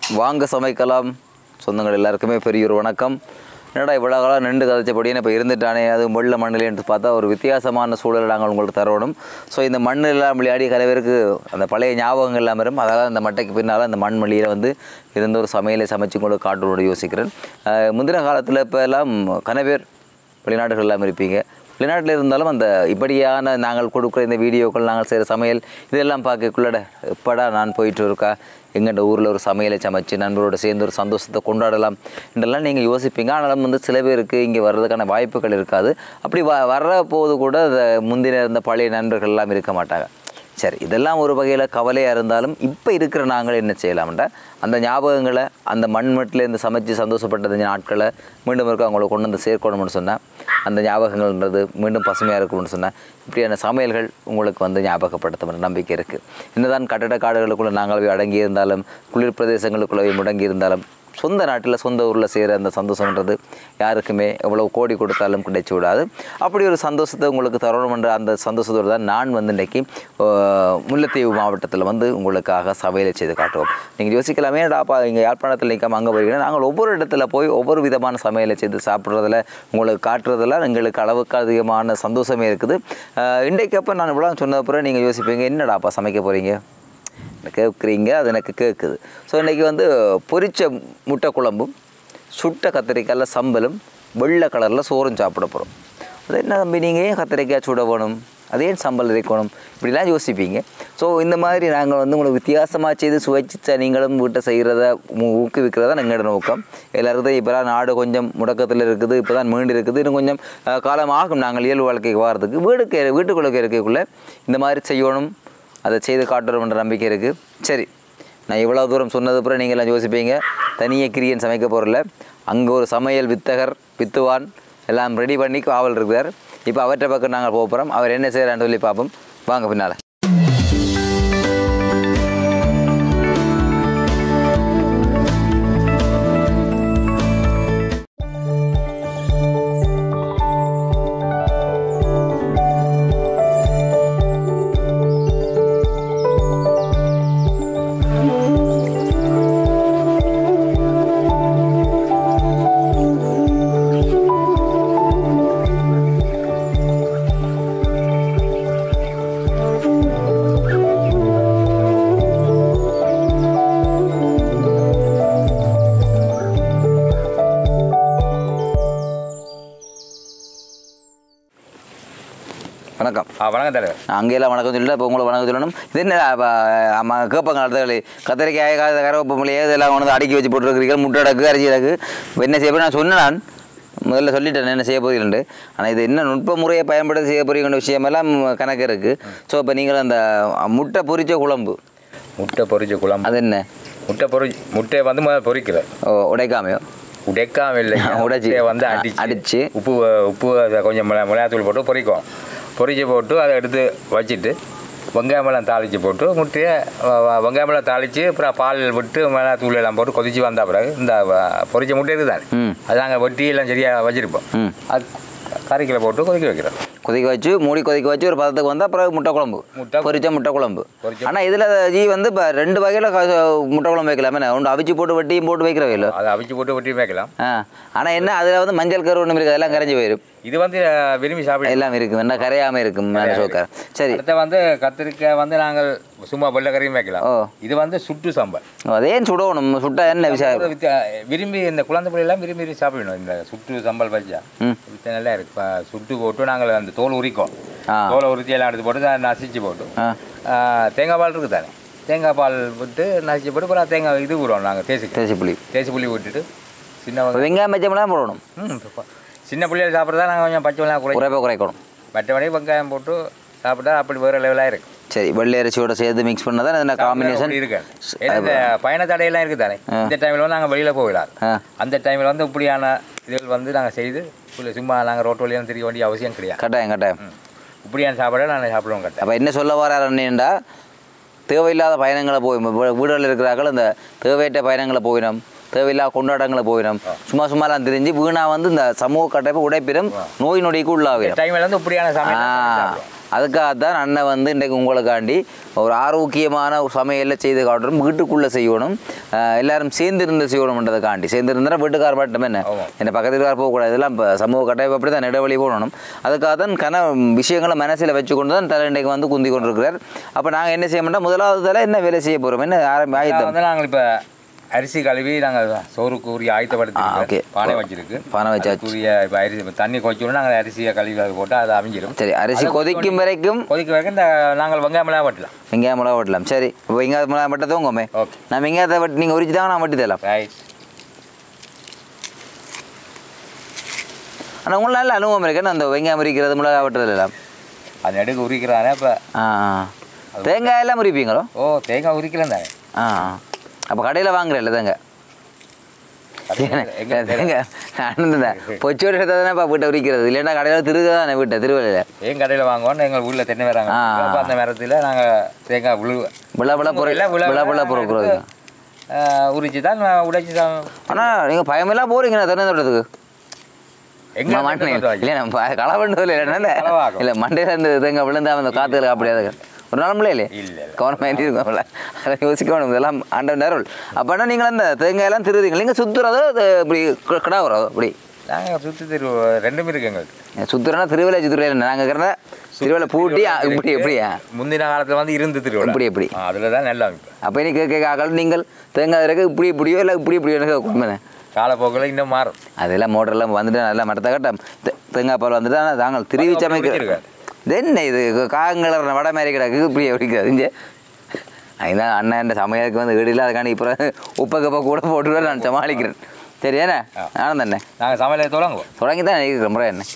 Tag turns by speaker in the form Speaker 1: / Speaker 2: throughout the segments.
Speaker 1: வாங்க சமைக்கலாம் சொந்தங்கள் எல்லாருக்குமே பெரிய ஒரு வணக்கம் என்னடா இவ்வளோ காலம் நின்று கதைச்சபடியே இப்போ இருந்துட்டானே அது வெள்ள மண்ணிலேன்னு பார்த்தா ஒரு வித்தியாசமான சூழலை நாங்கள் உங்களுக்கு தரணும் ஸோ இந்த மண் எல்லாம் விளையாடி கலை பேருக்கு அந்த பழைய ஞாபகங்கள் எல்லாம் வரும் அதாவது அந்த மட்டைக்கு பின்னால் அந்த மண் மொழியில் வந்து இருந்த ஒரு சமையலை சமைச்சு கொண்டு காட்டோடு யோசிக்கிறேன் அஹ் முந்தின காலத்தில் இப்போ எல்லாம் கன பேர் வெளிநாடுகள் எல்லாம் இருப்பீங்க வெளிநாட்டில் இருந்தாலும் அந்த இப்படியான நாங்கள் கொடுக்குற இந்த வீடியோக்கள் நாங்கள் செய்கிற சமையல் இதெல்லாம் பார்க்கக்குள்ளட எப்படா நான் போயிட்டு இருக்கா எங்கள்கிட்ட ஊரில் ஒரு சமையலை சமைச்சு நண்பரோட சேர்ந்து ஒரு சந்தோஷத்தை கொண்டாடலாம் என்றெல்லாம் நீங்கள் யோசிப்பீங்க ஆனாலும் வந்து சில பேருக்கு இங்கே வர்றதுக்கான வாய்ப்புகள் இருக்காது அப்படி வ வர்ற போது கூட அந்த முந்தின இருந்த பழைய நண்பர்கள் எல்லாம் இருக்க மாட்டாங்க சரி இதெல்லாம் ஒரு வகையில் கவலையாக இருந்தாலும் இப்போ இருக்கிற நாங்கள் என்ன செய்யலாம்ன்ற அந்த ஞாபகங்களை அந்த மண்மட்டிலேருந்து சமைச்சு சந்தோஷப்பட்ட அந்த நாட்களை மீண்டும் இருக்க அவங்கள கொண்டு வந்து சேர்க்கணும்னு சொன்னேன் அந்த ஞாபகங்கள்ன்றது மீண்டும் பசுமையாக இருக்கணும்னு சொன்னேன் இப்படியான சமையல்கள் உங்களுக்கு வந்து ஞாபகப்படுத்தும் நம்பிக்கை இருக்குது என்னதான் கட்டட காடுகளுக்குள்ளே நாங்கள் போய் அடங்கி இருந்தாலும் குளிர் பிரதேசங்களுக்குள்ளே போய் முடங்கி இருந்தாலும் சொந்த நாட்டில் சொந்த ஊரில் செய்கிற அந்த சந்தோஷம்ன்றது யாருக்குமே எவ்வளோ கோடி கொடுத்தாலும் கிடைச்சி விடாது அப்படி ஒரு சந்தோஷத்தை உங்களுக்கு தரணுமென்ற அந்த சந்தோஷத்தோடு தான் நான் வந்து இன்றைக்கி ஆஹ், முல்லைத்தீவு மாவட்டத்தில் வந்து உங்களுக்காக சமையலை செய்து காட்டுவோம் நீங்கள் யோசிக்கலாமே டாப்பா இங்கே யாழ்ப்பாணத்தில் நிற்காம அங்கே போயிருக்கீங்கன்னா நாங்கள் ஒவ்வொரு இடத்துல போய் ஒவ்வொரு விதமான சமையலை செய்து சாப்பிட்றதுல உங்களுக்கு காட்டுறதுல எங்களுக்கு அளவுக்கு அதிகமான சந்தோஷமே இருக்குது ஆஹ், இன்றைக்கு அப்போ நான் இவ்வளோ சொன்ன அப்புறம் நீங்கள் யோசிப்பீங்க என்னடாப்பா சமைக்க போகிறீங்க கேட்குறீங்க அது எனக்கு கேட்குது ஸோ இன்றைக்கி வந்து பொரிச்ச முட்டை குழம்பும் சுட்ட கத்திரிக்காயில் சம்பலும் வெள்ளை கலரில் சோறும் சாப்பிட போகிறோம் அது என்ன தம்பி நீங்கள் ஏன் கத்திரிக்காய் சுட வேணும் அது ஏன் சம்பல் இருக்கணும் இப்படிலாம் யோசிப்பீங்க ஸோ இந்த மாதிரி நாங்கள் வந்து உங்களுக்கு வித்தியாசமாக செய்து சுவைச்சிச்சா நீங்களும் வீட்டை செய்கிறத ஊக்குவிக்கிறதா எங்களோட நோக்கம் எல்லாருக்கும் இப்போ தான் நாடு கொஞ்சம் முடக்கத்தில் இருக்குது இப்போ தான் மீண்டு இருக்குது இன்னும் கொஞ்சம் அஹ், காலம் ஆகும் நாங்கள் இயல்பு வாழ்க்கைக்கு வாரத்துக்கு வீடுக்கு வீட்டுக்குள்ளே இருக்கக்குள்ளே இந்த மாதிரி செய்யணும் அதை செய்து காட்டுறோம்ன்ற நம்பிக்கை இருக்குது சரி நான் இவ்வளோ தூரம் சொன்னது அப்புறம் நீங்கள் எல்லாம் யோசிப்பீங்க தனியே கிரியன் சமைக்க போகிறல அங்கே ஒரு சமையல் வித்தகர் வித்துவான் எல்லாம் ரெடி பண்ணி காவல் இருக்கிறார் இப்போ அவர்கிட்ட பக்கம் நாங்கள் போக போகிறோம் அவர் என்ன செய்கிறான்னு சொல்லி பார்ப்போம் வாங்க பின்னால் வணக்கம்
Speaker 2: ஆ வணக்கம் தலைவர்
Speaker 1: நான் அங்கேயெல்லாம் வணக்கம் சொல்லல இப்போ உங்களை வணக்கம் சொல்லணும் இது என்ன அப்ப, அம்மா கேட்பாங்க அடுத்த கத்திரிக்காய் கா- கருவேப்பிலையே இதெல்லாம் கொண்டு வந்து அடுக்கி வச்சு போட்டுருக்கிறீங்க முட்டை அடக்கு அரிசி அடக்கு இப்போ என்ன செய்ய போறீங்க? நான் சொன்னேன் நான் முதல்ல சொல்லிட்டேன் என்ன செய்ய போகிறீங்கன்னு ஆனால் இது என்ன நுட்ப முறையை பயன்படுத்தி செய்ய போகிறீங்கன்ற விஷயமெல்லாம் கணக்கு இருக்குது ஸோ இப்போ நீங்கள் அந்த முட்டை பொரிச்ச குழம்பு
Speaker 2: முட்டை பொரிச்ச குழம்பு
Speaker 1: அது என்ன
Speaker 2: முட்டை பொரி முட்டையை வந்து முதல்ல பொரிக்கிற
Speaker 1: ஓ உடைக்காமையோ
Speaker 2: உடைக்காம இல்லை
Speaker 1: உடைச்சி.
Speaker 2: முட்டையை வந்து
Speaker 1: ஆ,
Speaker 2: அடிச்சு
Speaker 1: அடிச்சு.
Speaker 2: உப்பு உப்பு அதை கொஞ்சம் மிள மிளகாத்தூள் போட்டு பொரிக்கும் பொரிச்சு போட்டு அதை எடுத்து வச்சுட்டு வெங்காயமெல்லாம் தாளித்து போட்டு முட்டையை வ- வ- வெங்காயமெல்லாம் தாளித்து அப்புறம் பால் விட்டு மிளகாத்தூள் எல்லாம் போட்டு கொதிச்சு வந்த பிறகு இந்த வ- பொரிச்ச முட்டை இருக்குதானே
Speaker 1: ம்.
Speaker 2: அது நாங்கள் வெட்டி எல்லாம் சரியாக வச்சுருப்போம்
Speaker 1: ம்
Speaker 2: அது கறிக்கில் போட்டு கொதிக்க வைக்கிறோம்
Speaker 1: கொதிக்க வச்சு மூடி கொதிக்க வச்சு ஒரு பதத்துக்கு வந்தால் அப்புறம் முட்டை குழம்பு
Speaker 2: முட்டை-
Speaker 1: பொரிச்ச முட்டை குழம்பு
Speaker 2: பொரிச்ச-
Speaker 1: ஆனால் இதில் ஜி வந்து இப்போ ரெண்டு வகையில் முட்டை குழம்பு வைக்கலாமே ஒன்று அவிச்சு போட்டு வெட்டியும் போட்டு வைக்கிறவே இல்லை
Speaker 2: அதை அவிச்சு போட்டு வெட்டி வைக்கலாம்
Speaker 1: ஆ ஆனால் என்ன அதில் வந்து மஞ்சள் கரு ஒன்றும் இருக்குது அதெல்லாம் கரைஞ்சி போயிடும்
Speaker 2: இது வந்து அஹ், விரும்பி சாப்பிட
Speaker 1: எல்லாம் இருக்கும் என்ன கரையாமல் இருக்கும் நல்ல சோக்கர் சரி
Speaker 2: அடுத்து வந்து கத்திரிக்காய் வந்து நாங்கள் சும்மா வெள்ளைக்கறியும் வைக்கலாம்
Speaker 1: ஓ.
Speaker 2: இது வந்து சுட்டு சாம்பார்
Speaker 1: அதே சுடணும் சுட்டா என்ன விஷயம்
Speaker 2: ஒரு வித்தியா- விரும்பி இந்த குழந்தை பிள்ளைலாம் விரும்பி விரும்பி சாப்பிடணும் இந்த சுட்டு சம்பல் வச்சா
Speaker 1: ம்.
Speaker 2: இது நல்லா இருக்கு இப்ப சுட்டு போட்டு நாங்கள் அந்த தோல் உரிக்கும்
Speaker 1: ஆ.
Speaker 2: தோலை உரிச்சி எல்லாம் எடுத்து போட்டு அதை நசிச்சு போட்டு
Speaker 1: ஆ
Speaker 2: ஆ, தேங்காய் பால் இருக்குது தானே தேங்காய் பால் விட்டு நசிச்சு போட்டு அப்புறம் தேங்காய் இது விடுவோம் நாங்கள் தேசிக்கு
Speaker 1: தேசி புளி
Speaker 2: தேசி புளி விட்டுட்டு சின்ன
Speaker 1: இப்போ
Speaker 2: வெங்காயம்
Speaker 1: வெங்காயம் பச்சைமெல்லாம் போடணும்
Speaker 2: ம், இப்ப சின்ன பிள்ளைகள் சாப்பிட்றதா நாங்கள் கொஞ்சம் பச்சை வெங்காயம் குறை
Speaker 1: குறைப்பா குறைக்கணும்
Speaker 2: மற்றபடி வெங்காயம் போட்டு சாப்பிட்டா அப்படி வேறு லெவலாக இருக்கு
Speaker 1: சரி வெள்ளை அரிசியோட சேர்த்து மிக்ஸ் பண்ணதான் இந்த காம்பினேஷன்
Speaker 2: அப்படி இருக்கு ஏன்னா இந்த பயண தடையெல்லாம் இருக்குது தானே இந்த டைமில் வந்து நாங்கள் வெளியில் போகலாது
Speaker 1: ஆ
Speaker 2: அந்த டைமில் வந்து இப்படியான இதுகள் வந்து நாங்கள் செய்து உள்ள சும்மா நாங்கள் ரோட்டு வழியாக தெரிய வேண்டிய அவசியம் கிடையாது
Speaker 1: கட்டாயம் கட்டாயம்
Speaker 2: ம். இப்படியான சாப்பாடை நாங்கள் சாப்பிடுவோம் கரெக்டாக
Speaker 1: அப்போ என்ன சொல்ல வரார் அண்ணேண்டா தேவையில்லாத பயணங்களை போய் வீடுகளில் இருக்கிறார்கள் இந்த தேவையற்ற பயணங்களை போயிடும் தேவையில்லாத கொண்டாட்டங்களை போயிடும் சும்மா சும்மாலாம் தெரிஞ்சு வீணா வந்து இந்த சமூக கட்டமைப்பு உடைப்பிடும் நோய் நொடிக்கு உள்ளாவிடும்
Speaker 2: டைமில் வந்து இப்படியான
Speaker 1: ஆ
Speaker 2: சமையல்
Speaker 1: அதுக்காக தான் அண்ணன் வந்து இன்றைக்கு உங்களுக்காண்டி ஒரு ஆரோக்கியமான ஒரு சமையலை செய்து காட்டணும் வீட்டுக்குள்ளே செய்யணும் அஹ் எல்லாரும் சேர்ந்து இருந்து செய்யணும்ன்றதுக்காண்டி சேர்ந்து இருந்தால் வீட்டுக்கார மட்டும் என்ன
Speaker 2: ஆமா.
Speaker 1: என்ன பக்கத்து வீட்டுக்கார போகக்கூடாது இதெல்லாம் இப்போ சமூக கட்டாயம் அப்படி தான் இடைவெளி போடணும் அதுக்காக தான் கன விஷயங்களை மனசில் வச்சுக்கொண்டு தான் தலை இன்றைக்கு வந்து குந்தி கொண்டிருக்கிறார் அப்போ நாங்கள் என்ன செய்ய மாட்டோம் முதலாவது தலை என்ன வேலை செய்ய போகிறோம் என்ன ஆரம்பி ஆயத்தம்
Speaker 2: வந்து நாங்கள் இப்போ அரிசி கழுவி நாங்கள் சோறுக்கு உரிய ஆயத்தப்படுத்தி
Speaker 1: ஆ, ஓகே.
Speaker 2: பானை வச்சிருக்கு
Speaker 1: பானை வச்சாச்சு.
Speaker 2: அதுக்குரிய இப்போ அரிசி இப்போ தண்ணி கொச்சோன்னா நாங்கள் அரிசியை கழுவி அது போட்டு அது அமைஞ்சிடும்
Speaker 1: சரி அரிசி கொதிக்கும் வரைக்கும்
Speaker 2: கொதிக்க வரைக்கும் இந்த நாங்கள் வெங்காயமெல்லாம் வெட்டலாம்
Speaker 1: வெங்காயம் மிளகா வெட்டலாம் சரி இப்போ வெங்காயம் மிளகா வெட்ட தூங்கமே
Speaker 2: ஓகே
Speaker 1: நான் வெங்காயத்தை வெட்டி நீங்கள் உரிச்சு தான் நான் வெட்டி தரலாம்
Speaker 2: ரைட்
Speaker 1: ஆனால் உங்களுக்கு நல்ல அனுபவம் இருக்குன்னு அந்த வெங்காயம் உரிக்கிறது மிளகா வெட்டுறது எல்லாம்
Speaker 2: அது நடுக்கு உரிக்கிறானே இப்போ
Speaker 1: ஆ ஆ. தேங்காய் எல்லாம் உரிப்பீங்களோ
Speaker 2: ஓ தேங்காய் உரிக்கலாம் தானே
Speaker 1: ஆ அப்போ கடையில் வாங்குறேன் தேங்காய்
Speaker 2: எங்க
Speaker 1: தேங்காய் நான் பொச்சோடு எடுத்தால் தானே வீட்டை உரிக்கிறது இல்லைன்னா கடையில் திருக தானே வீட்டை திருவள்ளையில்
Speaker 2: என் கடையில் வாங்குவோம் எங்கள் ஊரில் தென்னை வராங்க
Speaker 1: ஆ.
Speaker 2: அப்போ அந்த மரத்தில் நாங்கள் தேங்காய் விழு
Speaker 1: விழா விழா பொருள்
Speaker 2: விழா விழா
Speaker 1: விழா விழா பொருட்கள்
Speaker 2: உரிச்சு தான் உடைச்சி தான்
Speaker 1: ஆனால் நீங்கள் பயமெல்லாம் போகிறீங்க தென்னை தோட்டத்துக்கு
Speaker 2: எங்க
Speaker 1: மண்ணை
Speaker 2: தென்னை தோட்டம்
Speaker 1: இல்லை நம்ம களை பண்ணது இல்லை இல்லை
Speaker 2: களவாகும்.
Speaker 1: இல்லை மண்டையில் இருந்து தேங்காய் விழுந்தா அந்த காற்றுல அப்படியே ஒரு நாள் இல்லையே
Speaker 2: இல்ல, இல்ல.
Speaker 1: கவர்மெண்ட் இருக்கும்ல அதை யோசிக்கணும் இதெல்லாம் ஆண்டவன் நேரம் அப்போனா நீங்கள் அந்த தேங்காயெல்லாம் திருறீங்க நீங்கள் சுற்றுறதோ அது இப்படி க- கிடா வரும் அப்படி
Speaker 2: நாங்கள் சுற்றி திரு ரெண்டுமே இருக்கு எங்களுக்கு
Speaker 1: சுற்றுறனா திருவிழா சுற்றுறா நாங்கள் இருக்கிற திருவிழா பூட்டி ஆ, இப்படி எப்படியா
Speaker 2: முந்தின காலத்தில் வந்து இருந்து திருவிழா
Speaker 1: இப்படி எப்படி?
Speaker 2: அதில் தான் நல்ல அமைப்பு
Speaker 1: அப்போ நீ கேட்க ஆக்கள் நீங்கள் தேங்காய் இருக்கு இப்படி இப்படியோ இல்லை இப்படி இப்படியோ எனக்கு உண்மை
Speaker 2: காலப்போக்கில் இன்னும் மாறும்
Speaker 1: அதெல்லாம் மோட்டர்லாம் வந்துட்டு நல்லா மரத்தை கட்டம் தே- தேங்காய் பால் வந்துட்டு ஆனால் தாங்கள் திருவி
Speaker 2: அப்படி
Speaker 1: சமைக்க
Speaker 2: வச்சிருக்காரு.
Speaker 1: இது என்ன இது காங்கலர் வட மாதிரி கிடக்கு இப்படி எப்படிக்காது இங்கே அதுதான் அண்ணன் சமையலுக்கு வந்து வீடில் அதுக்காண்டி இப்போ உப்பை கப்பை கூட போட்டு நான் சமாளிக்கிறேன் சரி என்ன நானும் தானே
Speaker 2: நாங்கள் சமையலை தொடங்குவோம்
Speaker 1: தொடங்கி தான் நினைக்கிறேன் முறை என்ன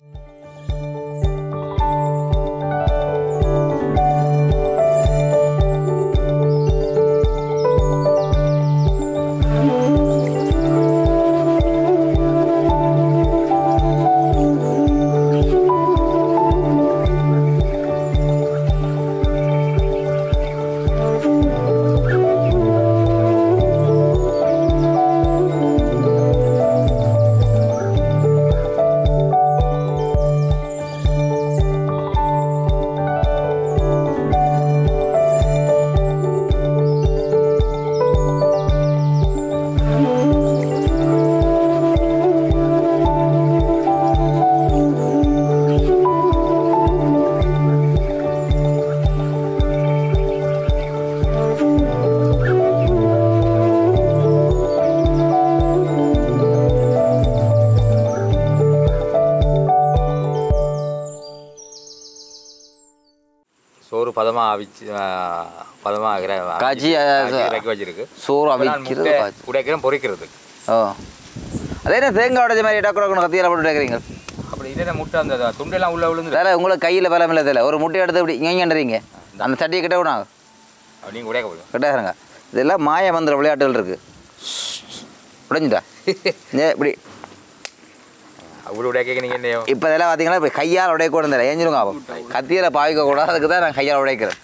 Speaker 2: சோறு பதமாக அவிச்சு பதமாக
Speaker 1: காய்ச்சி, அஹ்,
Speaker 2: இறக்கி வச்சிருக்கு
Speaker 1: சோறு
Speaker 2: இப்ப நான்
Speaker 1: அவிக்கிறது
Speaker 2: முட்டை
Speaker 1: காய்ச்சி.
Speaker 2: உடைக்கிறேன் பொரிக்கிறது
Speaker 1: ஓ அதே என்ன தேங்காய் உடைச்ச மாதிரி டக்கு கத்தியில் போட்டு கேட்குறீங்க
Speaker 2: அப்படி இதே முட்டை அந்த துண்டெல்லாம் உள்ள விழுந்து
Speaker 1: வேலை உங்களுக்கு கையில் பலம் இல்லை தெரியல ஒரு முட்டை எடுத்து இப்படி இங்கன்றீங்க அந்த சட்டியை கிட்ட விடாங்க
Speaker 2: நீங்கள் உடைக்க போதும்
Speaker 1: கிட்டாருங்க இதெல்லாம் மாய மந்திர விளையாட்டுகள் இருக்குது உடைஞ்சிட்டா ஏ இப்படி
Speaker 2: அவ்வளோ உடைக்க நீங்கள் என்ன
Speaker 1: இப்போ இதெல்லாம் பார்த்தீங்கன்னா இப்போ கையால் உடையக்கூடாது இந்த ஏஞ்சிருங்க ஆகும் கத்தியில் பாவிக்க கூடாது அதுக்கு தான் நான் கையால் உடைக்கிறேன்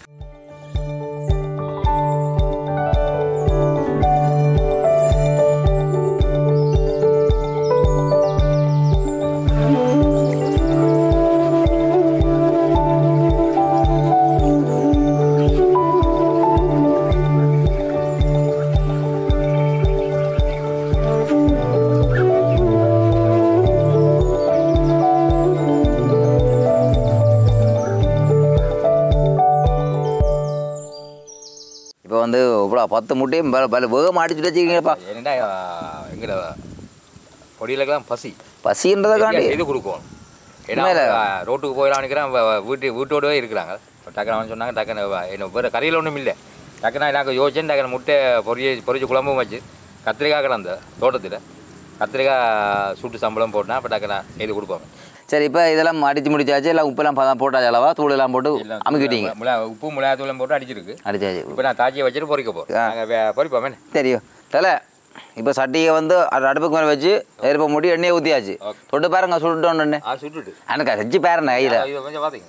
Speaker 1: இப்போ வந்து இவ்வளோ பத்து முட்டையும் பல பல வேகமாக அடிச்சுட்டு வச்சுக்கிங்கப்பா
Speaker 2: என்னடா எங்கட பொடியிலக்கெல்லாம் பசி
Speaker 1: பசின்றதுக்காண்டி
Speaker 2: செய்து கொடுக்கும் ஏன்னா
Speaker 1: உண்மையில?
Speaker 2: அவங்க ரோட்டுக்கு போயிடலாம் நினைக்கிறேன் வீட்டு வீட்டோடவே இருக்கிறாங்க டக்குனு அவன் சொன்னாங்க டக்குனு வ- என்ன வேறு கறியில் ஒன்றும் இல்லை டக்குனு எனக்கு யோசிச்சேன் டக்குனு முட்டை பொரிய பொரிச்சு குழம்பும் வச்சு கத்திரிக்காய் கிடந்த தோட்டத்தில் கத்திரிக்காய் சுட்டு சம்பளம் போட்டேன் அப்போ டக்குனு செய்து கொடுப்பாங்க
Speaker 1: சரி இப்போ இதெல்லாம் அடிச்சு முடிச்சாச்சு எல்லாம் உப்பெல்லாம் பதம் போட்டாச்சு அளவா தூள் எல்லாம் போட்டு
Speaker 2: எல்லாம்
Speaker 1: அமுக்கிட்டீங்க
Speaker 2: மிளகா உப்பு மிளகாத்தூளம் போட்டு அடிச்சிருக்கு
Speaker 1: அடிச்சாச்சு
Speaker 2: இப்போ நான் தாச்சியை வச்சுட்டு பொரிக்க போகிறேன்
Speaker 1: ஆ.
Speaker 2: நாங்கள் பொரிப்போமே
Speaker 1: தெரியும் தலை இப்போ சட்டியை வந்து அது அடுப்புக்கு மேலே வச்சு நெருப்பை மூடி எண்ணெயை ஊற்றியாச்சு
Speaker 2: ஓகே.
Speaker 1: தொட்டு பாருங்க சுட்டுட்டோன்னு
Speaker 2: ஆ சுட்டுட்டு
Speaker 1: எனக்கு செஞ்சு பாருண்ணே கையில்
Speaker 2: இது கொஞ்சம் பார்த்தீங்க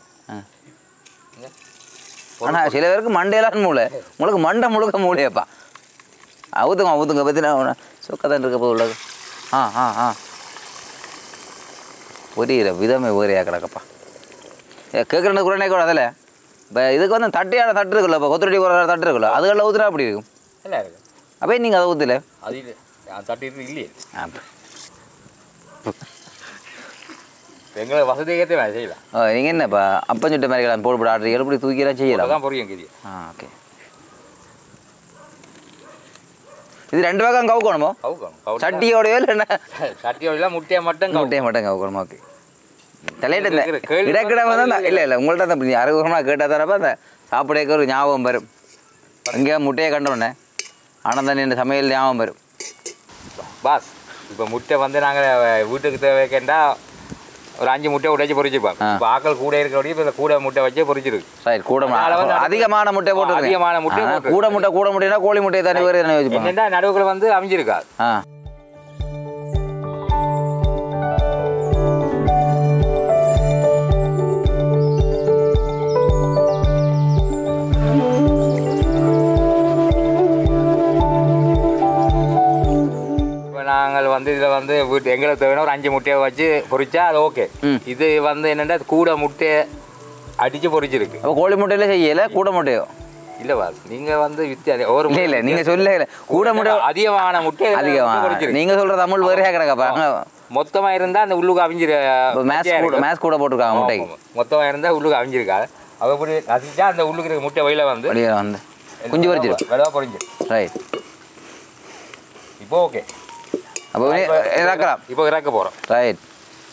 Speaker 1: ஆனால் சில பேருக்கு மண்டையெல்லாம் மூளை உங்களுக்கு மண்டை முழுக்க மூளையப்பா ஊற்றுங்க ஊற்றுங்க பற்றினா சொக்கத்தான் இருக்க போது உள்ளது ஆ ஆ ஆ பொரியிற விதமே வேறையாக கிடக்கப்பா கேட்குறது குறைனே கூட அதில் இப்போ இதுக்கு வந்து தட்டியான தட்டு இருக்குல்ல இப்போ கொத்தரடி குறை தட்டு இருக்குல்ல அதுகளில் ஊற்றுனா அப்படி இருக்கும்
Speaker 2: இல்லை இருக்கு
Speaker 1: அப்போ நீங்கள் அதை ஊற்றல
Speaker 2: அது இல்லை தட்டி இருக்கு இல்லையே எங்களை வசதி ஏற்ற வேலை செய்யலாம்
Speaker 1: நீங்கள் என்ன இப்போ அப்பம் சுட்ட மாதிரி கிளம்பி போட்டு ஆடுறீங்க எப்படி தூக்கிலாம் செய்யலாம்
Speaker 2: அதான் புரியும் கிரி
Speaker 1: ஆ ஓகே இது ரெண்டு பக்கம் கவுக்கணுமோ
Speaker 2: கவுக்கணும்
Speaker 1: சட்டியோடயோ இல்லைன்னா
Speaker 2: சட்டியோடலாம் முட்டையை மட்டும் கவுக்கணும்
Speaker 1: முட்டையை மட்டும் கவுக்கணும் ஓகே தலையிட்ட இந்த
Speaker 2: இருக்கிற கேள்வி
Speaker 1: இடக்கிட வந்து அந்த இல்லை இல்லை உங்கள்ட்ட தான் இப்படி அறுபதுமாக கேட்டால் தானப்பா அந்த சாப்பிடக்க ஒரு ஞாபகம் வரும் எங்கேயா முட்டையை கண்டோடனே ஆனந்தன் என்ற சமையல் ஞாபகம் வரும்
Speaker 2: பாஸ் இப்போ முட்டை வந்து நாங்கள் வீட்டுக்கு தேவைக்கேண்டா ஒரு அஞ்சு முட்டை உடைச்சு பொரிச்சுப்போம்
Speaker 1: ஆ.
Speaker 2: இப்போ ஆக்கள் கூட இருக்கிறபடி இப்போ இந்த கூட முட்டை வச்சே பொரிச்சிருக்கு
Speaker 1: ரைட் கூட மு-
Speaker 2: அதனால வந்து
Speaker 1: அதிகமான முட்டை போட்டு
Speaker 2: அதிகமான முட்டை போட்டிருக்கு.
Speaker 1: கூட முட்டை கூட முட்டைனா கோழி முட்டையை தனி வேறு என்ன வச்சுப்பாங்க
Speaker 2: என்னென்னா நடுவுக்குள்ள வந்து அமைஞ்சிருக்காது
Speaker 1: ஆ
Speaker 2: இப்போ நாங்கள் வந்து இதில் வந்து வீட்டு எங்களை தேவையான ஒரு அஞ்சு முட்டையை வச்சு பொரிச்சா அது ஓகே
Speaker 1: ம்.
Speaker 2: இது வந்து என்னென்னா கூட முட்டையை அடித்து பொரிச்சிருக்கு
Speaker 1: அப்போ கோழி முட்டையில செய்யல கூட முட்டையோ
Speaker 2: இல்லை பாஸ் நீங்கள் வந்து வித்தியாசம் ஒரு
Speaker 1: இல்லை இல்லை நீங்கள் சொல்ல இல்லை கூட முட்டை
Speaker 2: அதிகமான முட்டை
Speaker 1: அதிகமாக
Speaker 2: பொரிச்சிருக்கு
Speaker 1: நீங்கள் சொல்கிற தமிழ் வேறையா கிடக்காப்பா
Speaker 2: மொத்தமாக இருந்தால் அந்த உள்ளுக்கு அவிஞ்சிரு
Speaker 1: இப்போ மேத்ஸ் கூட மேத்ஸ் கூட போட்டிருக்காங்க முட்டைக்கு
Speaker 2: மொத்தமாக இருந்தால் உள்ளுக்கு அவிஞ்சிருக்காது அவ இப்படி நசிச்சா அந்த உள்ளுக்கு இருக்க முட்டை வெளியில் வந்து
Speaker 1: வெளியே வந்து குஞ்சு பறிச்சிடும்
Speaker 2: வெளவா பொரிஞ்சு
Speaker 1: ரைட்
Speaker 2: இப்போ ஓகே
Speaker 1: அப்போ இறக்கலாம்
Speaker 2: இப்போ இறக்க போகிறோம்
Speaker 1: ரைட்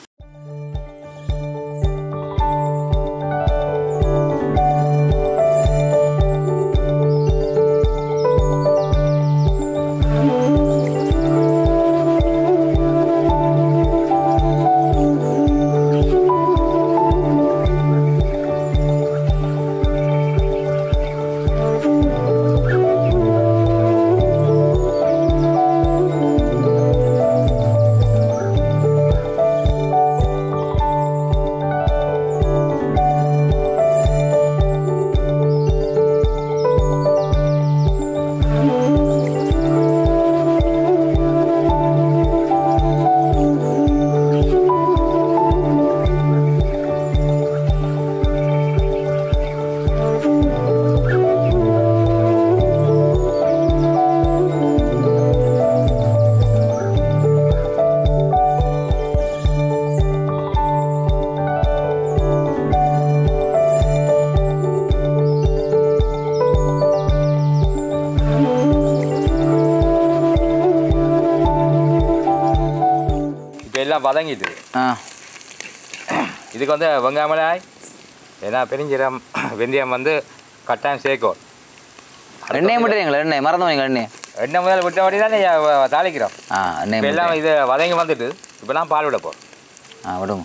Speaker 2: இப்போ எல்லாம் வதங்கிட்டு
Speaker 1: ஆ
Speaker 2: இதுக்கு வந்து வெங்காயம் மிளகாய் ஏன்னா பெருஞ்சீரம் வெந்தயம் வந்து கட்டாயம் சேர்க்கும்
Speaker 1: எண்ணெய் மட்டும் எங்களை எண்ணெய் மறந்து வைங்க எண்ணெய்
Speaker 2: எண்ணெய் முதல்ல விட்ட வழி தானே தாளிக்கிறோம்
Speaker 1: ஆ எண்ணெய்
Speaker 2: இப்போ எல்லாம்
Speaker 1: மட்டும்.
Speaker 2: இது வதங்கி வந்துட்டு இப்போலாம் பால் விட போகிறோம்
Speaker 1: ஆ விடுங்க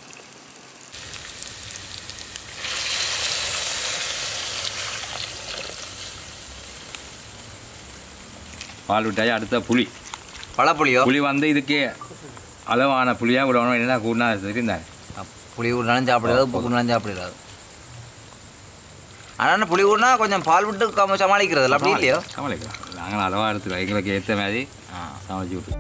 Speaker 2: பால் விட்டாச்சு அடுத்த புளி
Speaker 1: பழப்புளியோ
Speaker 2: புளி வந்து இதுக்கே அளவான புளியாக விடணும் என்ன கூடனா இருந்தாங்க
Speaker 1: புளி ஊறினாலும் சாப்பிடாது உப்பு ஊறினாலும் சாப்பிடாது ஆனால் புளி ஊறினா கொஞ்சம் பால் விட்டு கம்ம சமாளிக்கிறது இல்லை அப்படி இல்லையோ
Speaker 2: சமாளிக்கலாம் நாங்கள் அளவாக எடுத்துக்கிறோம் எங்களுக்கு ஏற்ற மாதிரி சமாளிச்சு விட்டு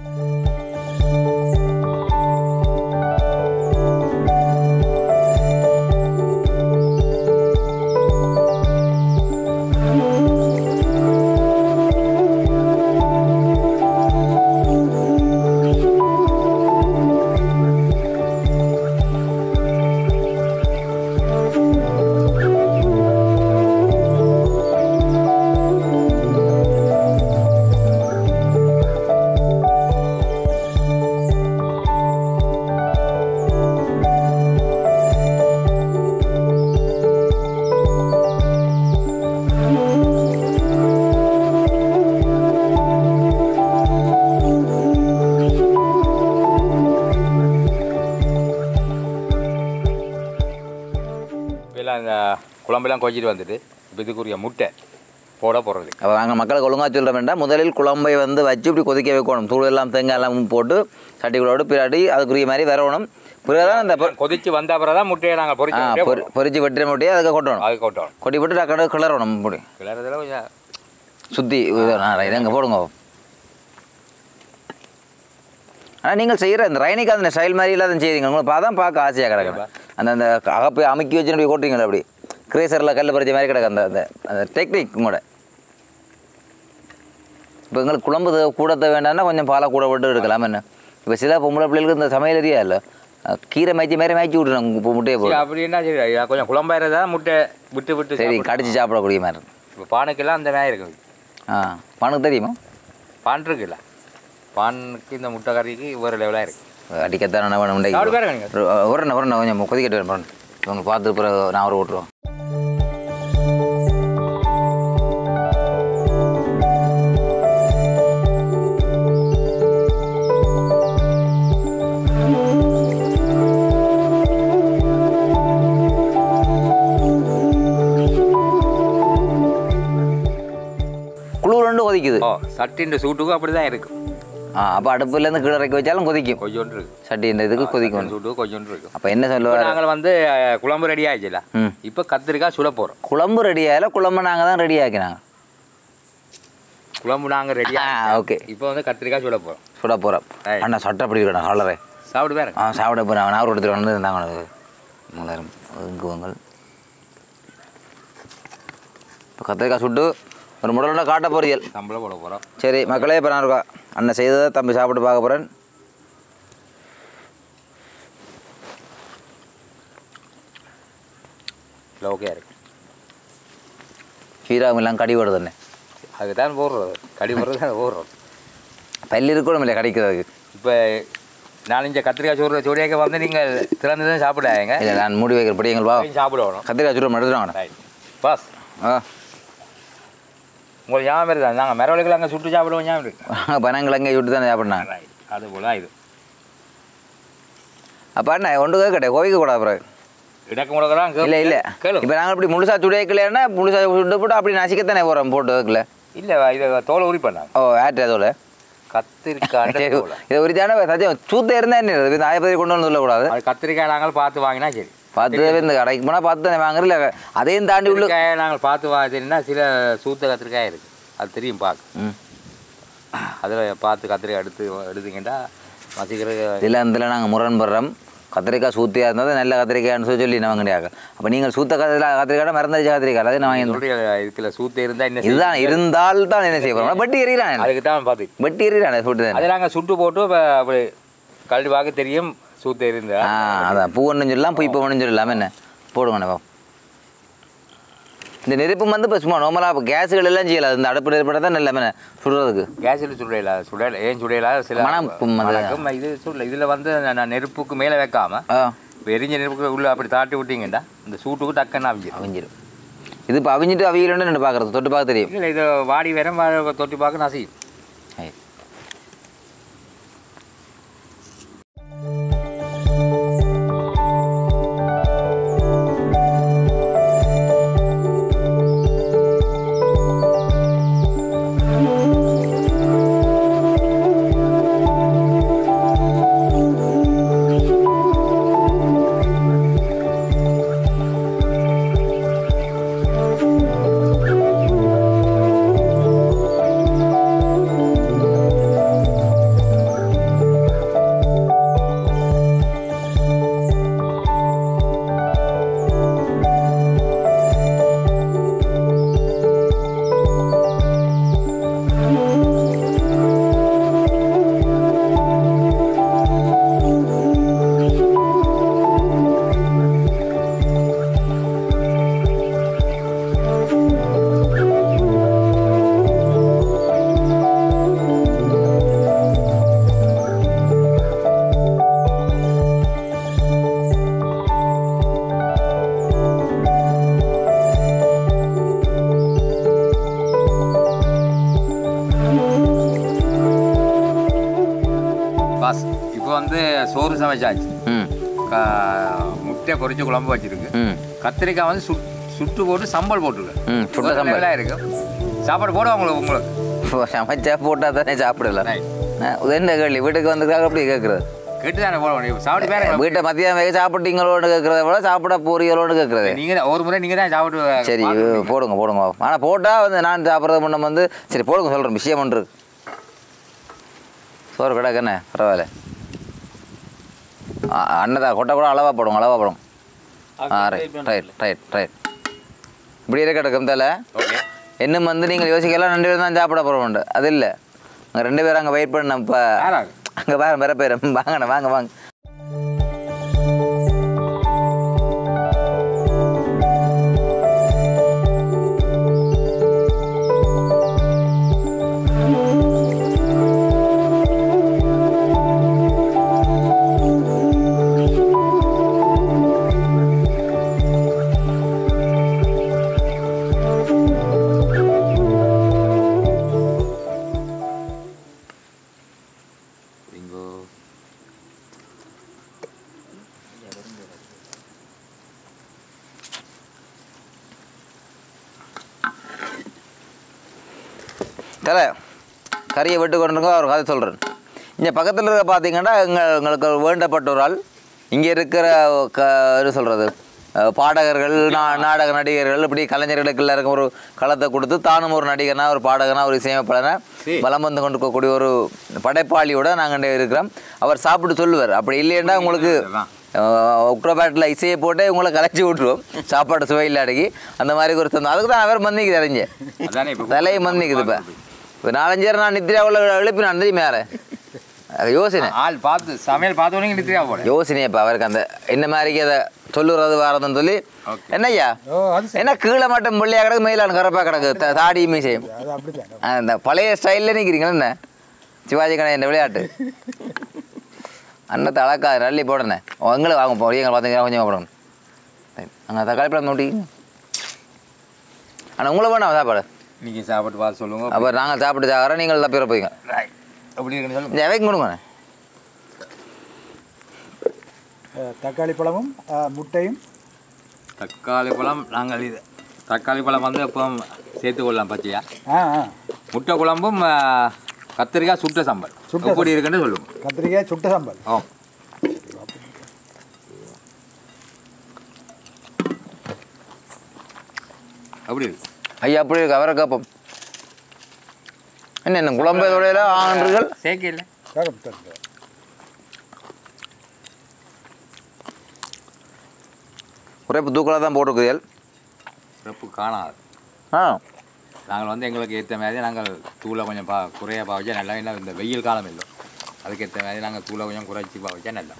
Speaker 2: எல்லாம் இந்த குழம்பெல்லாம் கொச்சிட்டு வந்துட்டு இப்போ இதுக்குரிய முட்டை போட போடுறது
Speaker 1: அப்போ நாங்கள் மக்களுக்கு ஒழுங்காக சொல்ல வேண்டாம் முதலில் குழம்பை வந்து வச்சு இப்படி கொதிக்க வைக்கணும் தூள் எல்லாம் தேங்காய் எல்லாம் போட்டு சட்டிகளோடு பிராடி அதுக்குரிய மாதிரி வரணும் பிறகு தான் அந்த பொ-
Speaker 2: கொதிச்சு வந்த அப்புறம் தான் முட்டையை நாங்கள்
Speaker 1: ஆ
Speaker 2: பொரிச்சு முட்டையை
Speaker 1: பொரி பொரிச்சு வெட்டுற முட்டையை அதுக்கு கொட்டணும்
Speaker 2: அது கொட்டணும்
Speaker 1: கொட்டி போட்டு டக்கடை கிளறணும் முடி
Speaker 2: கிளறதுல கொஞ்சம்
Speaker 1: சுற்றி இதங்க போடுங்க ஆனால் நீங்கள் செய்கிற இந்த ரைனிக்கு அந்த ஸ்டைல் மாதிரி இல்லாத செய்றீங்க உங்களுக்கு பார்த்தா பார்க்க ஆசையாக கிடக்குறேன் அந்த அந்த அகப்பை அமுக்கி வச்சு போய் கொட்டுறீங்களா அப்படி கிரேசரில் கல் பறிச்ச மாதிரி கிடக்கு அந்த அந்த அந்த டெக்னிக் கூட இப்போ எங்களுக்கு குழம்பு தேவை கூட தேவை வேண்டாம்னா கொஞ்சம் பாலை கூட விட்டு எடுக்கலாம் என்ன இப்போ சில பொம்பளை பிள்ளைகளுக்கு இந்த சமையல் அறியா இல்லை கீரை மேய்ச்சி மாதிரி மேய்ச்சி விட்டுறோம் இப்போ முட்டையை
Speaker 2: சரி
Speaker 1: போட்டு
Speaker 2: அப்படின்னா சரி அது கொஞ்சம் குழம்பாயிரதா முட்டை விட்டு விட்டு
Speaker 1: சரி கடிச்சு சாப்பிடக்கூடிய மாதிரி இருக்கும்
Speaker 2: இப்போ பானுக்கெல்லாம் அந்த மாதிரி இருக்குது
Speaker 1: ஆ பணக்கு தெரியுமா
Speaker 2: பான் இருக்குல்ல பானுக்கு இந்த முட்டை கறிக்கு ஒரு லெவலாக இருக்குது
Speaker 1: அடிக்கத்தான வேணும் உண்டை
Speaker 2: சாப்பிட்டு பாருங்க நீங்கள்
Speaker 1: ஒரு ஒரு கொஞ்சம் கொதிக்கட்டு வேணும் இவங்க பார்த்து பிறகு நான் ஒரு விட்டுருவோம் குளிர் ரெண்டு கொதிக்குது
Speaker 2: ஓ சட்டின்ற சூட்டுக்கும் அப்படி தான் இருக்குது
Speaker 1: ஆ அப்போ அடுப்புலேருந்து கீழே இறக்கி வச்சாலும் கொதிக்கும்
Speaker 2: கொஞ்சோண்டு இருக்கு
Speaker 1: சட்டின்ற இதுக்கு கொதிக்கும்
Speaker 2: சூட்டுக்கு கொஞ்சோண்டு இருக்கு
Speaker 1: அப்போ என்ன
Speaker 2: இப்போ
Speaker 1: சொல்லுவார்
Speaker 2: நாங்கள் வந்து அஹ், குழம்பு ரெடி ஆயிடுச்சுல
Speaker 1: ம்
Speaker 2: இப்போ கத்திரிக்காய் சுட போகிறோம்
Speaker 1: குழம்பு ரெடி ஆகல குழம்பு நாங்கள் தான் ரெடி ஆக்கினாங்க
Speaker 2: குழம்பு நாங்கள் ரெடி
Speaker 1: ஆ ஓகே
Speaker 2: இப்போ வந்து கத்திரிக்காய் சுட போகிறோம்
Speaker 1: சுட போகிறோம்
Speaker 2: Right.
Speaker 1: அண்ணா சட்டை அப்படி இருக்கணும் கலரே
Speaker 2: சாப்பிட்டு பாருங்க
Speaker 1: ஆ சாப்பிட போகிறேன் நான் ஒருத்தர் வந்து இருந்தாங்க உனக்கு மலரும் ஒதுங்குவங்கள் இப்போ கத்திரிக்காய் சுட்டு ஒரு முடலோட காட்ட பொரியல்
Speaker 2: சம்பளம் போட போகிறோம்
Speaker 1: சரி மக்களே இப்போ நான் இருக்கா அண்ணன் செய்ததை தம்பி சாப்பிட்டு பார்க்க போகிறேன்
Speaker 2: இல்லை ஓகே இருக்கு
Speaker 1: ஹீராவும் எல்லாம் கடி வருது அண்ணே
Speaker 2: அதுக்கு தான் போடுறது கடி போடுறது தான் போடுறோம்
Speaker 1: பல்லு இருக்கணும் இல்லை கடிக்கிறதுக்கு
Speaker 2: இப்போ நாலஞ்சு கத்திரிக்காய் சோறு சோடியாக்க வந்து நீங்கள் திறந்து தான் சாப்பிடாங்க
Speaker 1: இல்லை நான் மூடி வைக்கிற படி எங்கள் வா
Speaker 2: சாப்பிடணும்
Speaker 1: கத்திரிக்காய் சுட்டு எடுத்துட்டாங்க
Speaker 2: ரைட் பாஸ்
Speaker 1: ஆ
Speaker 2: உங்களுக்கு ஞாபகம் இருக்கா நாங்கள் மரவழிகள் அங்கே சுட்டு சாப்பிடுவோம் ஞாபகம் இருக்கு
Speaker 1: பனங்கிழங்க சுட்டு தானே சாப்பிட்னாங்க
Speaker 2: ரைட் அது போல தான் இது
Speaker 1: அப்போ அண்ணா ஒன்று கேட்கட்டே கோவிக்க கூடாது அப்புறம்
Speaker 2: இடக்கு முடக்கலாம்
Speaker 1: இல்லை இல்லை
Speaker 2: கேளு
Speaker 1: இப்போ நாங்கள் இப்படி முழுசா சுடைக்கலைன்னா முழுசா சுட்டு போட்டு அப்படி நசிக்கத்தானே போகிறோம் போட்டு வைக்கல
Speaker 2: இல்லை இதை தோலை உரி பண்ணாங்க
Speaker 1: ஓ ஆட்டு அதோட
Speaker 2: கத்திரிக்காய் தோலை
Speaker 1: இதை உரித்தான சத்தியம் சூத்த இருந்தால் என்ன இது இந்த ஆயப்பதி கொண்டு வந்து சொல்லக்கூடாது
Speaker 2: அது கத்திரிக்காய் நாங்கள் பார்த்து வாங்கினா சரி
Speaker 1: பார்த்து இந்த கடைக்கு போனால் பார்த்து தானே வாங்குறது இல்லை அதையும் தாண்டி உள்ள
Speaker 2: கத்திரிக்காயை நாங்கள் பார்த்து வாங்கினா சில சூத்த கத்திரிக்காய் இருக்குது அது தெரியும் பார்க்க
Speaker 1: ம்
Speaker 2: அதில் பார்த்து கத்திரிக்காய் எடுத்து எடுத்தீங்கன்னா மசிக்கிறது
Speaker 1: இதில் இதில் நாங்கள் முரண்படுறோம் கத்திரிக்காய் சூத்தியாக இருந்தால் நல்ல கத்திரிக்காய்னு சொல்லி சொல்லி நான் கிடையாது அப்போ நீங்கள் சூத்த கத்திரிக்காய் கத்திரிக்காய் மறந்துச்சு கத்திரிக்காய் அதை நான் வாங்கி
Speaker 2: சொல்றீங்க, இதுக்குள்ள சூத்த இருந்தால் என்ன
Speaker 1: இதுதான் இருந்தால் தான் என்ன செய்ய போகிறோம் பட்டி எறிகிறான்
Speaker 2: அதுக்கு தான் பார்த்து
Speaker 1: பட்டி எறிகிறான் சுட்டு தானே
Speaker 2: அதை நாங்கள் சுட்டு போட்டு இப்ப அப்படி கல்வி பார்க்க தெரியும் சூத்த இருந்தா
Speaker 1: ஆ அதான் பூ ஒன்றும் சொல்லலாம் பூ இப்போ ஒன்றும் சொல்லலாம் என்ன போடுங்கண்ணே பா இந்த நெருப்பு வந்து இப்போ சும்மா நார்மலாக இப்போ கேஸுகள் எல்லாம் செய்யலாம் இந்த அடுப்பு நெருப்பட தான் நல்ல என்ன சுடுறதுக்கு
Speaker 2: கேஸில் சுடையில சுடையில ஏன் சுடையில சில
Speaker 1: மணம் பும் அது.
Speaker 2: மணக்கும். இது சுடல இதில் வந்து நான் நான் நெருப்புக்கு மேலே வைக்காம
Speaker 1: ஆ
Speaker 2: இப்ப எரிஞ்ச நெருப்புக்கு உள்ள அப்படி தாட்டி விட்டீங்கன்னா இந்த சூட்டுக்கு டக்குன்னு அவிஞ்சிடும்
Speaker 1: அவிஞ்சிடும் இது இப்போ அவிஞ்சிட்டு அவியலன்னு நின்று பார்க்குறது தொட்டு பார்க்க தெரியும்
Speaker 2: இல்லை இது வாடி வேற வா- தொட்டி பார்க்க நசியும்
Speaker 1: ஐ.
Speaker 2: பாஸ் இப்போ வந்து சோறு சமைச்சாச்சு
Speaker 1: ம்
Speaker 2: க- முட்டை பொரிச்சு குழம்பு வச்சிருக்கு
Speaker 1: ம்
Speaker 2: கத்திரிக்காய் வந்து சுட் சுட்டு போட்டு சம்பல் போட்டுருக்கு
Speaker 1: ம் சுட்ட சம்பல்
Speaker 2: இருக்கு சாப்பாடு போடுவோம் உங்களுக்கு உங்களுக்கு
Speaker 1: இப்போ சமைச்சா போட்டால் தானே சாப்பிடலாம்
Speaker 2: Right.
Speaker 1: உதந்த கேள்வி வீட்டுக்கு வந்ததுக்காக அப்படி கேட்குறது
Speaker 2: கேட்டு தானே போட முடியும் சாப்பிட்டு பேர
Speaker 1: வீட்டை மத்தியானம் வேக சாப்பிட்டீங்களோன்னு கேட்குறத விட சாப்பிட போறீங்களோன்னு கேட்குறது
Speaker 2: நீங்க தான் ஒரு முறை நீங்க தான் சாப்பிட்டு
Speaker 1: சரி போடுங்க போடுங்க ஆனால் போட்டால் வந்து நான் சாப்பிட்றது முன்ன வந்து சரி போடுங்க சொல்கிறேன் விஷயம் ஒன்று இருக்கு. சோறு கிடக்குண்ணே பரவாயில்ல அ- அன்னதா கொட்டை கூட அளவாக போடுங்க அளவாக போடும் ஆ ரைட் ரைட் ரைட் ரைட் இப்படி இருக்க கிடக்கும் தலை
Speaker 2: ஓகே
Speaker 1: இன்னும் வந்து நீங்கள் யோசிக்கலாம் ரெண்டு பேரும் தான் சாப்பிட போகிறோம் அது இல்லை அங்கே ரெண்டு பேரும் அங்கே வெயிட் பண்ண இப்போ
Speaker 2: யாராக
Speaker 1: அங்கே பாரு வர பேர் வாங்கண்ணே வாங்க வாங்க
Speaker 2: இங்கோ
Speaker 1: தலை கறியை விட்டு கொண்டுங்க ஒரு கதை சொல்கிறேன் இங்கே பக்கத்தில் இருக்க பார்த்தீங்கன்னா எங்கள் எங்களுக்கு வேண்டப்பட்ட ஒரு ஆள் இங்கே இருக்கிற க என்ன சொல்கிறது பாடகர்கள் நா நாடக நடிகர்கள் இப்படி கலைஞர்களுக்கு எல்லாருக்கும் ஒரு களத்தை கொடுத்து தானும் ஒரு நடிகனா ஒரு பாடகனா ஒரு இசையமைப்பாளனா
Speaker 2: சரி.
Speaker 1: வலம் வந்து கொண்டு இருக்கக்கூடிய ஒரு படைப்பாளியோட நாங்கள் இருக்கிறோம் அவர் சாப்பிட்டு சொல்லுவார் அப்படி இல்லைன்னா உங்களுக்கு
Speaker 2: அதான்.
Speaker 1: ஒக்டோபேட்டில் இசையை போட்டு உங்களை கலைச்சி விட்ருவோம் சாப்பாடு சுவையில் அடக்கி அந்த மாதிரி ஒரு தந்தம் அதுக்கு தான் அவர் மந்திக்கு தெரிஞ்சேன்
Speaker 2: அதானே இப்போ
Speaker 1: தலையை மந்திக்குது இப்போ இப்போ நாலஞ்சு நேரம் நான் நித்யாவில் எழுப்பினான் தெரியுமா யாரை அது யோசனை
Speaker 2: ஆள் பார்த்து சமையல் பார்த்த உடனே நிறுத்தியா போல
Speaker 1: யோசனை இப்போ அவருக்கு அந்த என்ன மாதிரி அதை சொல்லுறது வரதுன்னு சொல்லி
Speaker 2: Okay.
Speaker 1: என்னய்யா
Speaker 3: ஓ அது சரி
Speaker 1: என்ன கீழே மட்டும் பிள்ளையா கிடக்கு மேலான கரப்பாக கிடக்கு த- தாடி மீசையும்
Speaker 3: அது அப்படித்தான்
Speaker 1: அந்த பழைய ஸ்டைலில் நிற்கிறீங்களா என்ன சிவாஜி கணேசன் விளையாட்டு அன்னத்தை அழக்காது நல்லி போடணே எங்களை வாங்க போகிறீங்க எங்களை பார்த்தீங்கன்னா கொஞ்சம் போடணும் அங்கே தக்காளி பழம் நோட்டி ஆனால் உங்களை வேணாம் சாப்பாடு
Speaker 2: இன்னைக்கு சாப்பிட்டு பார்த்து சொல்லுங்க
Speaker 1: அப்போ நாங்கள் சாப்பிட்டு சாகிறோம் நீங்கள் தப்பிற போய்ங்க
Speaker 2: Right. எப்படி இருக்குன்னு சொல்லுங்க
Speaker 1: இந்த எவைக்கு கொடுங்கண்ணே
Speaker 3: அஹ், தக்காளி பழமும் அஹ், முட்டையும்
Speaker 2: தக்காளி பழம் நாங்கள் இது தக்காளி பழம் வந்து எப்போ சேர்த்து கொள்ளலாம் பச்சையா
Speaker 3: ஆ ஆ
Speaker 2: முட்டை குழம்பும் ஆ, கத்திரிக்காய் சுட்ட சம்பல்
Speaker 3: சுட்ட
Speaker 2: எப்படி இருக்குன்னு சொல்லுங்க
Speaker 3: கத்திரிக்காய் சுட்ட சாம்பார்
Speaker 2: ஓ அப்படி இருக்கு
Speaker 1: ஐயா அப்படி இருக்கு அவரை கேட்போம் என்ன என்ன குழம்பையோடையில ஆண்டுகள்
Speaker 2: சேர்க்க இல்லை
Speaker 3: தரும் தரும்
Speaker 1: குறைப்பு தூக்கலாக தான் போட்டிருக்குதல்
Speaker 2: சிறப்பு காணாது
Speaker 1: ஆ
Speaker 2: நாங்கள் வந்து எங்களுக்கு ஏற்ற மாதிரி நாங்கள் தூளை கொஞ்சம் பா குறைய பாவச்சா நல்லா என்ன இந்த வெயில் காலம் இல்லை அதுக்கு ஏற்ற மாதிரி நாங்கள் தூளை கொஞ்சம் குறைச்சி பாவச்சா நல்லா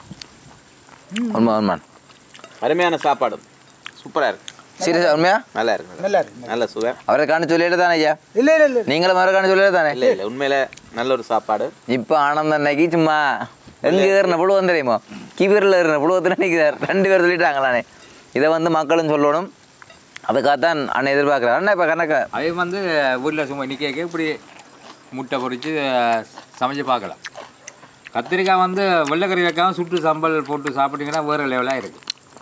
Speaker 1: உண்மை உண்மை
Speaker 4: அருமையான சாப்பாடு சூப்பராக இருக்கு
Speaker 1: சீரியஸா உண்மையா
Speaker 4: நல்லா இருக்கு
Speaker 3: நல்லா இருக்கு
Speaker 4: நல்ல சுவை
Speaker 1: அவரை காண சொல்லிட்டு தானே ஐயா
Speaker 3: இல்லை இல்லை இல்லை
Speaker 1: நீங்களும் அவரை காண சொல்லிட்டு தானே
Speaker 4: இல்லை இல்லை உண்மையில நல்ல ஒரு சாப்பாடு
Speaker 1: இப்போ ஆனந்தம் அன்னைக்கு சும்மா எங்க ஏறின புழுவம் தெரியுமா கீவரில் ஏறின புழுவத்தில் நிற்கிறார் ரெண்டு பேர் சொல்லிட்டாங்களானே இதை வந்து மக்களும் சொல்லணும் அதுக்காகத்தான் அண்ணன் எதிர்பார்க்குறாரு அண்ணா இப்போ கணக்க
Speaker 2: அதே வந்து வீட்டில் சும்மா நிற்க இப்படி முட்டை பொரித்து சமைச்சு பார்க்கலாம் கத்திரிக்காய் வந்து வெள்ளைக்கறி வைக்காம சுட்டு சம்பல் போட்டு சாப்பிட்டீங்கன்னா வேறு லெவலாக இருக்குது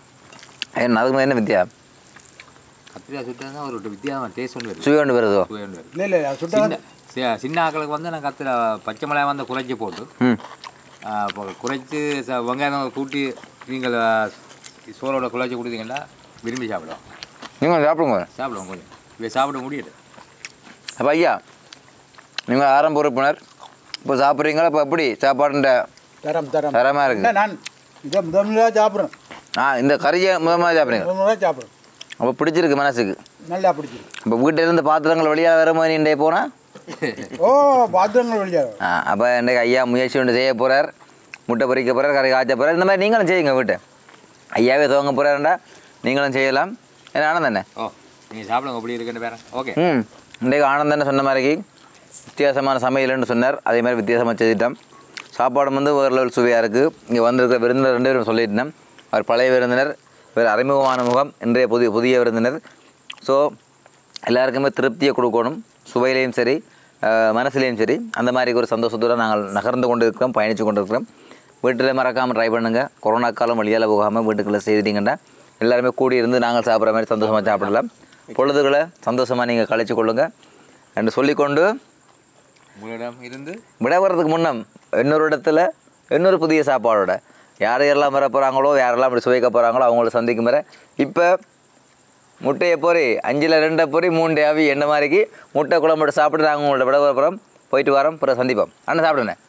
Speaker 1: என்ன அதுக்கு என்ன வித்தியா
Speaker 2: கத்திரிக்காய் சுட்டு தான் ஒரு வித்தியாசமான டேஸ்ட் ஒன்று வருது
Speaker 1: சுவை ஒன்று வருதோ
Speaker 2: சுவை ஒன்று வருது
Speaker 3: இல்லை இல்லை அது சுட்ட
Speaker 2: சின்ன சி- சின்ன ஆக்களுக்கு வந்து நான் கத்திர பச்சை மிளகாய் வந்து குறைச்சி போட்டு
Speaker 1: ம்
Speaker 2: ஆ, இப்போ குறைச்சி ச வெங்காயம் கூட்டி நீங்கள் சோறோட குழச்சி கொடுத்தீங்கன்னா விரும்பி சாப்பிடுவோம்
Speaker 1: நீங்கள் சாப்பிடுங்க
Speaker 2: சாப்பிடுவோம் கொஞ்சம் இதை சாப்பிட முடியல
Speaker 1: அப்போ ஐயா நீங்கள் ஆரம்ப உறுப்பினர் இப்போ சாப்பிட்றீங்களா இப்போ எப்படி சாப்பாடுன்ற
Speaker 3: தரம் தரம்
Speaker 1: தரமாக
Speaker 3: என்ன
Speaker 1: இருக்குது
Speaker 3: நான் இதை முதல் முதலாக சாப்பிட்றேன்
Speaker 1: ஆ இந்த கறியை முதல்ல சாப்பிட்றீங்க
Speaker 3: முதல் முதலாக சாப்பிட்றேன்
Speaker 1: அப்போ பிடிச்சிருக்கு மனசுக்கு
Speaker 3: நல்லா பிடிச்சிருக்கு
Speaker 1: இப்போ வீட்டில் இருந்து பாத்திரங்கள் வெளியாக வர மாதிரி இன்றைய போனால்
Speaker 3: ஓ பாத்திரங்கள் வெளியாக
Speaker 1: ஆ அப்போ இன்றைக்கு ஐயா முயற்சி ஒன்று செய்ய போகிறார் முட்டை பொரிக்க போகிறார் கறி காய்ச்ச போகிறார் இந்த மாதிரி நீங்களும் செய்யுங்க வீட்டை ஐயாவே துவங்க போகிறாருண்டா நீங்களும் செய்யலாம் என்ன ஆனந்தண்ணே
Speaker 2: ஓ நீங்கள் சாப்பிடுங்க எப்படி இருக்குன்னு பேர ஓகே
Speaker 1: ம் இன்றைக்கு ஆனந்தண்ணே சொன்ன மாதிரி வித்தியாசமான சமையல்னு சொன்னார் அதே மாதிரி வித்தியாசமாக செய்துட்டோம் சாப்பாடு வந்து வேறு லெவல் சுவையாக இருக்குது இங்கே வந்திருக்கிற விருந்தினர் ரெண்டு பேரும் சொல்லிட்டேன் அவர் பழைய விருந்தினர் வேறு அறிமுகமான முகம் இன்றைய புதிய புதிய விருந்தினர் ஸோ எல்லாருக்குமே திருப்தியை கொடுக்கணும் சுவையிலையும் சரி அஹ், மனசுலேயும் சரி அந்த மாதிரி ஒரு சந்தோஷத்தோடு நாங்கள் நகர்ந்து கொண்டு இருக்கிறோம் பயணித்து கொண்டு இருக்கிறோம் வீட்டில் மறக்காமல் ட்ரை பண்ணுங்கள் கொரோனா காலம் வழியால் போகாமல் வீட்டுக்குள்ளே செய்துட்டீங்கன்னா எல்லாருமே கூடி இருந்து நாங்கள் சாப்பிட்ற மாதிரி சந்தோஷமாக சாப்பிடலாம் பொழுதுகளை சந்தோஷமாக நீங்கள் கழிச்சு கொள்ளுங்கள் என்று சொல்லிக்கொண்டு
Speaker 2: உங்களிடம் இருந்து
Speaker 1: விடைபெறதுக்கு முன்னம் இன்னொரு இடத்துல இன்னொரு புதிய சாப்பாடோட யார் யாரெல்லாம் வர போகிறாங்களோ யாரெல்லாம் இப்படி சுவைக்க போகிறாங்களோ அவங்கள சந்திக்கும் வரை இப்போ முட்டையை பொறி அஞ்சில் ரெண்டை பொறி மூண்டை ஆவி என்ன மாதிரிக்கு முட்டை குழம்பு சாப்பிட்டு நாங்கள் உங்கள்ட்ட விட போகிறோம் போயிட்டு வரோம் பிறகு சந்திப்போம் அண்ணன் சாப்பிடுண்ணே